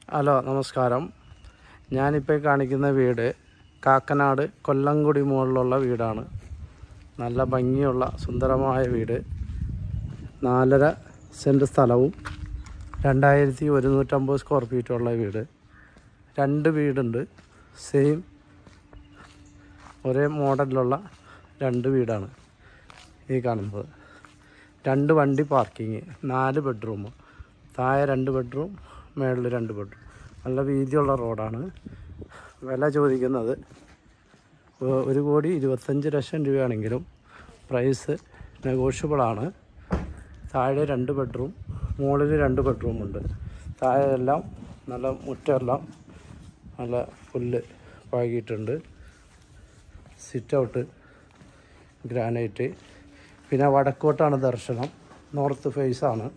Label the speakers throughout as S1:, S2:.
S1: Hello നമസ്കാരം ഞാനിപ്പോൾ കാണിക്കുന്ന വീട് കാക്കനാട് കൊല്ലംകുടി മുകളിലുള്ള വീടാണ് നല്ല ഭംഗിയുള്ള സുന്ദരമായ വീട് നാലര സെൻറ്റ് സ്ഥലവും രണ്ടായിരത്തി ഒരുന്നൂറ്റമ്പത് സ്ക്വയർ ഫീറ്റുള്ള വീട് രണ്ട് വീടുണ്ട് സെയിം ഒരേ മോഡലിലുള്ള രണ്ട് വീടാണ് ഈ കാണുന്നത് രണ്ട് വണ്ടി പാർക്കിങ് നാല് ബെഡ്റൂം താഴെ രണ്ട് ബെഡ്റൂം മേളിൽ രണ്ട് ബെഡ്റൂം നല്ല വീതിയുള്ള റോഡാണ് വില ചോദിക്കുന്നത് ഒ- ഒരു കോടി ഇരുപത്തഞ്ച് ലക്ഷം രൂപയാണെങ്കിലും പ്രൈസ് നെഗോഷ്യബിളാണ് താഴെ രണ്ട് ബെഡ്റൂം മുകളിൽ രണ്ട് ബെഡ്റൂം ഉണ്ട് താഴെ എല്ലാം നല്ല മുറ്റമെല്ലാം നല്ല പുല്ല് പാകിയിട്ടുണ്ട് സിറ്റ് ഔട്ട് ഗ്രാനൈറ്റ് പിന്നെ വടക്കോട്ടാണ് ദർശനം നോർത്ത് ഫേസ് ആണ്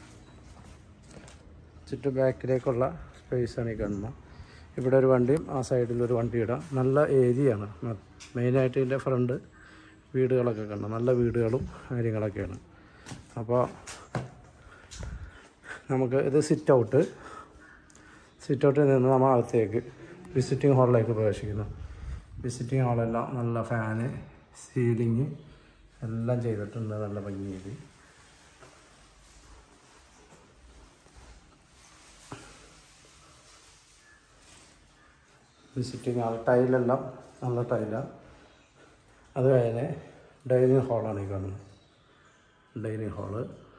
S1: ചുറ്റും ബാക്കിലേക്കുള്ള സ്പേസാണ് ഈ കാണുന്നത് ഇവിടെ ഒരു വണ്ടിയും ആ സൈഡിൽ ഒരു വണ്ടി ഇടാം നല്ല ഏരിയയാണ് മെയിനായിട്ട് ഇതിൻ്റെ ഫ്രണ്ട് വീടുകളൊക്കെ കണ്ടു നല്ല വീടുകളും കാര്യങ്ങളൊക്കെയാണ് അപ്പോൾ നമുക്ക് ഇത് സിറ്റ് ഔട്ട് സിറ്റ് ഔട്ടിൽ നിന്ന് നമ്മൾ അകത്തേക്ക് വിസിറ്റിംഗ് ഹാളിലേക്ക് പ്രവേശിക്കുന്നു വിസിറ്റിംഗ് ഹാളെല്ലാം നല്ല ഫാന് സീലിങ് എല്ലാം ചെയ്തിട്ടുണ്ട് നല്ല ഭംഗിയിൽ വിസിറ്റിംഗ് ഹാൾ ടൈലെല്ലാം നല്ല ടൈലാണ് അത് കഴിഞ്ഞ് ഡൈനിങ് ഹാളാണ് ഈ കാണുന്നത് ഡൈനിങ് ഹാള്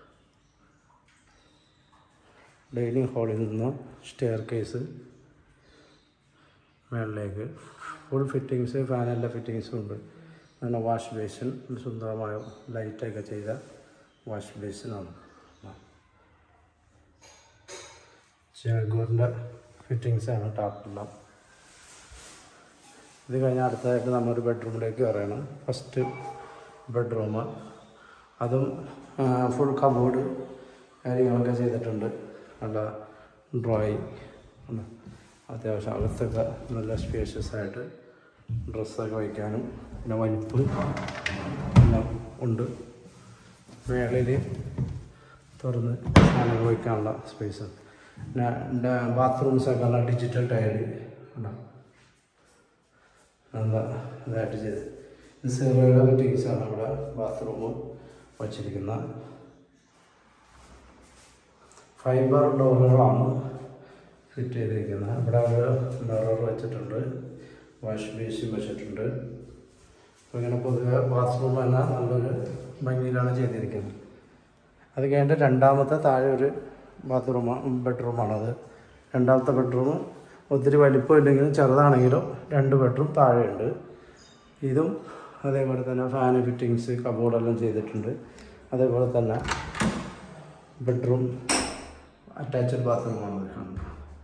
S1: ഡൈനിങ് ഹാളിൽ നിന്ന് സ്റ്റെയർ കേസ് മേളിലേക്ക് ഫുൾ ഫിറ്റിങ്സ് ഫാനെല്ലാം ഫിറ്റിങ്സും ഉണ്ട് പിന്നെ വാഷ് ബേസിൻ സുന്ദരമായ ലൈറ്റൊക്കെ ചെയ്ത വാഷ് ബേസിനാണ് ജാഗോറിൻ്റെ ഫിറ്റിങ്സാണ് ടാപ്പെല്ലാം ഇത് കഴിഞ്ഞാൽ അടുത്തതായിട്ട് നമ്മളൊരു ബെഡ്റൂമിലേക്ക് കയറുകയാണ് ഫസ്റ്റ് ബെഡ്റൂം അതും ഫുൾ കബോർഡ് കാര്യങ്ങളൊക്കെ ചെയ്തിട്ടുണ്ട് നല്ല ഡ്രോയിങ് അത്യാവശ്യം അകത്തൊക്കെ നല്ല സ്പേഷ്യസ് ആയിട്ട് ഡ്രസ്സൊക്കെ വയ്ക്കാനും പിന്നെ വലിപ്പ് എല്ലാം ഉണ്ട് മേളിൽ തുറന്ന് സാധനങ്ങൾ വയ്ക്കാനുള്ള സ്പേസ് പിന്നെ ബാത്റൂംസൊക്കെ നല്ല ഡിജിറ്റൽ ടൈല് ഉണ്ടാവും നല്ല ഇതായിട്ട് ചെയ്ത് സെറുകളുടെ ഫിറ്റിങ്സാണ് ഇവിടെ ബാത്റൂം വച്ചിരിക്കുന്ന ഫൈബർ ഡോറുകളാണ് ഫിറ്റ് ചെയ്തിരിക്കുന്നത് ഇവിടെ ഒരു മിറർ വെച്ചിട്ടുണ്ട് വാഷ് ബേസിൻ വെച്ചിട്ടുണ്ട് അപ്പോൾ ഇങ്ങനെ പൊതുവെ ബാത്റൂം തന്നെ നല്ലൊരു ഭംഗിയിലാണ് ചെയ്തിരിക്കുന്നത് അത് കഴിഞ്ഞിട്ട് രണ്ടാമത്തെ താഴെ ഒരു ബാത്റൂം ബെഡ്റൂമാണത് രണ്ടാമത്തെ ബെഡ്റൂം ഒത്തിരി വലിപ്പമില്ലെങ്കിലും ചെറുതാണെങ്കിലും രണ്ട് ബെഡ്റൂം താഴെയുണ്ട് ഇതും അതേപോലെ തന്നെ ഫാൻ ഫിറ്റിങ്സ് കബോർഡെല്ലാം ചെയ്തിട്ടുണ്ട് അതേപോലെ തന്നെ ബെഡ്റൂം അറ്റാച്ച്ഡ് ബാത്റൂമാണ് കാണുന്നത്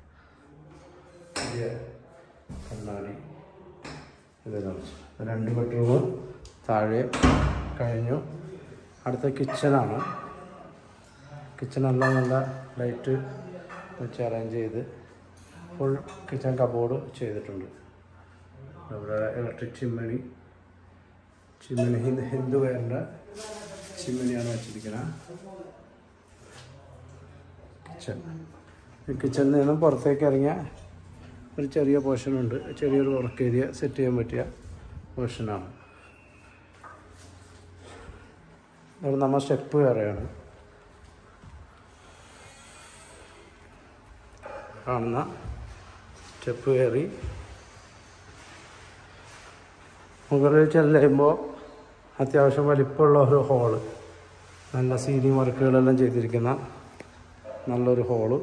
S1: പുതിയ കണ്ണാടി ഇതെല്ലാം വെച്ച്. രണ്ട് ബെഡ്റൂം താഴെ കഴിഞ്ഞു അടുത്ത കിച്ചണാണ് കിച്ചണെല്ലാം നല്ല ലൈറ്റ് വെച്ച് അറേഞ്ച് ചെയ്ത് ഫുൾ കിച്ചൺ കബോർഡ് ചെയ്തിട്ടുണ്ട് ഇവിടെ ഇലക്ട്രിക് ചിമ്മണി ചിമ്മണി ഹിന്ദു ഹിന്ദു വെയറിൻ്റെ ചിമ്മണിയാണ് വെച്ചിരിക്കുന്നത് കിച്ചൺ ഈ കിച്ചണിൽ നിന്നും പുറത്തേക്ക് ഇറങ്ങിയ ഒരു ചെറിയ പോർഷൻ ഉണ്ട് ചെറിയൊരു വർക്ക് ഏരിയ സെറ്റ് ചെയ്യാൻ പറ്റിയ പോർഷനാണ് ഇവിടെ നമ്മൾ സ്റ്റെപ്പ് കയറുകയാണ് കാണുന്ന സ്റ്റെപ്പ് കയറി മുകളിൽ ചെല്ലുമ്പോൾ അത്യാവശ്യം വലിപ്പമുള്ള ഒരു ഹോള് നല്ല സീലിംഗ് വർക്കുകളെല്ലാം ചെയ്തിരിക്കുന്ന നല്ലൊരു ഹോള്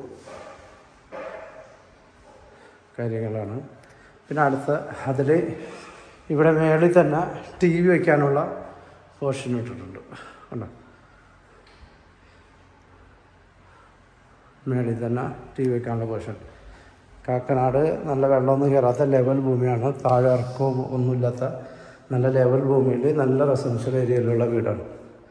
S1: കാര്യങ്ങളാണ് പിന്നെ അടുത്ത അതിൽ ഇവിടെ മേളിൽ തന്നെ ടി വി വയ്ക്കാനുള്ള പോർഷൻ ഇട്ടിട്ടുണ്ട് കണ്ടോ മേളിൽ തന്നെ ടി വി വയ്ക്കാനുള്ള പോർഷൻ കാക്കനാട് നല്ല വെള്ളമൊന്നും കയറാത്ത ലെവൽ ഭൂമിയാണ് താഴെ ഇറക്കവും ഒന്നുമില്ലാത്ത നല്ല ലെവൽ ഭൂമിയിൽ നല്ല റെസിഡൻഷ്യൽ ഏരിയയിലുള്ള വീടാണ്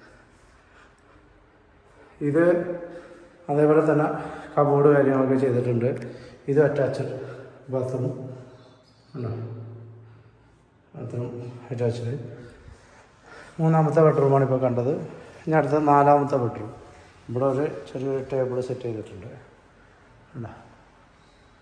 S1: ഇത് അതേപോലെ തന്നെ കബോർഡ് കാര്യങ്ങളൊക്കെ ചെയ്തിട്ടുണ്ട് ഇത് അറ്റാച്ച്ഡ് ബാത്റൂം ആണോ ബാത്റൂം അറ്റാച്ച്ഡ് മൂന്നാമത്തെ ബെഡ്റൂമാണ് ഇപ്പോൾ കണ്ടത് ഇനി അടുത്ത നാലാമത്തെ ബെഡ്റൂം ഇവിടെ ഒരു ചെറിയൊരു ടേബിൾ സെറ്റ് ചെയ്തിട്ടുണ്ട് കണ്ടോ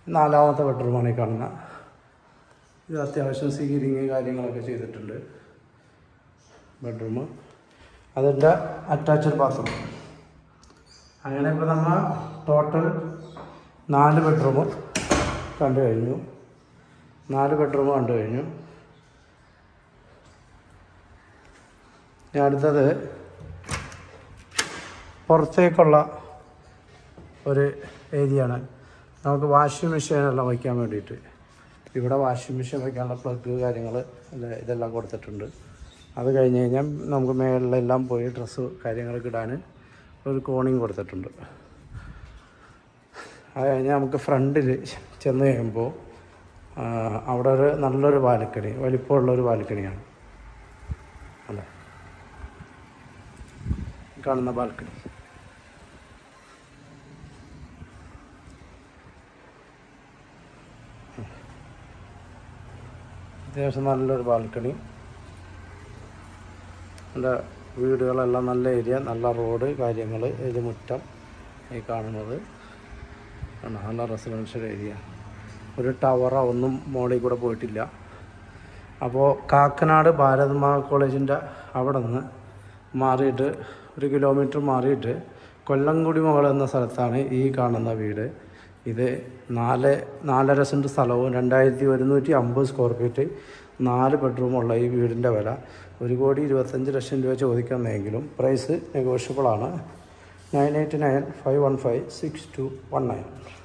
S1: നാലാമത്തെ ബെഡ്റൂമാണ് ഈ കാണുന്ന ഇത് അത്യാവശ്യം സീലിങ് കാര്യങ്ങളൊക്കെ ചെയ്തിട്ടുണ്ട് ബെഡ്റൂം അതിൻ്റെ അറ്റാച്ച്ഡ് ബാത്റൂം അങ്ങനെ ഇപ്പോൾ നമ്മൾ ടോട്ടൽ നാല് ബെഡ്റൂം കണ്ടു കഴിഞ്ഞു നാല് ബെഡ്റൂം കണ്ടു കഴിഞ്ഞു ഇനി അടുത്തത് പുറത്തേക്കുള്ള ഒരു ഏരിയയാണ് നമുക്ക് വാഷിംഗ് മെഷീനെല്ലാം വയ്ക്കാൻ വേണ്ടിയിട്ട് ഇവിടെ വാഷിംഗ് മെഷീൻ വയ്ക്കാനുള്ള പ്ലഗ് കാര്യങ്ങൾ ഇതെല്ലാം കൊടുത്തിട്ടുണ്ട് അത് കഴിഞ്ഞ് കഴിഞ്ഞാൽ നമുക്ക് മേളിലെല്ലാം പോയി ഡ്രസ്സ് കാര്യങ്ങളൊക്കെ ഇടാൻ ഒരു കോണിങ് കൊടുത്തിട്ടുണ്ട് അത് കഴിഞ്ഞാൽ നമുക്ക് ഫ്രണ്ടിൽ ചെന്ന് കഴിയുമ്പോൾ ആ, അവിടെ ഒരു നല്ലൊരു ബാൽക്കണി വലിപ്പമുള്ളൊരു ബാൽക്കണിയാണ് അല്ലേ കാണുന്ന ബാൽക്കണി അത്യാവശ്യം നല്ലൊരു ബാൽക്കണി നല്ല വീടുകളെല്ലാം നല്ല ഏരിയ നല്ല റോഡ് കാര്യങ്ങൾ ഇത് മുറ്റം ഈ കാണുന്നത് ആണ് നല്ല റെസിഡൻഷ്യൽ ഏരിയ ഒരു ടവറോ ഒന്നും മോളിൽ കൂടെ പോയിട്ടില്ല അപ്പോൾ കാക്കനാട് ഭാരതമാ കോളേജിൻ്റെ അവിടെ നിന്ന് മാറിയിട്ട് ഒരു കിലോമീറ്റർ മാറിയിട്ട് കൊല്ലംകുടി മുകൾ എന്ന സ്ഥലത്താണ് ഈ കാണുന്ന വീട് ഇത് നാല് നാലര സെൻറ്റ് സ്ഥലവും രണ്ടായിരത്തി ഒരുന്നൂറ്റി അമ്പത് സ്ക്വയർ ഫീറ്റ് നാല് ബെഡ്റൂമുള്ള ഈ വീടിൻ്റെ വില ഒരു കോടി ഇരുപത്തഞ്ച് ലക്ഷം രൂപ ചോദിക്കുന്നതെങ്കിലും പ്രൈസ് നെഗോഷ്യബിൾ ആണ് nine eight nine five one five six two one nine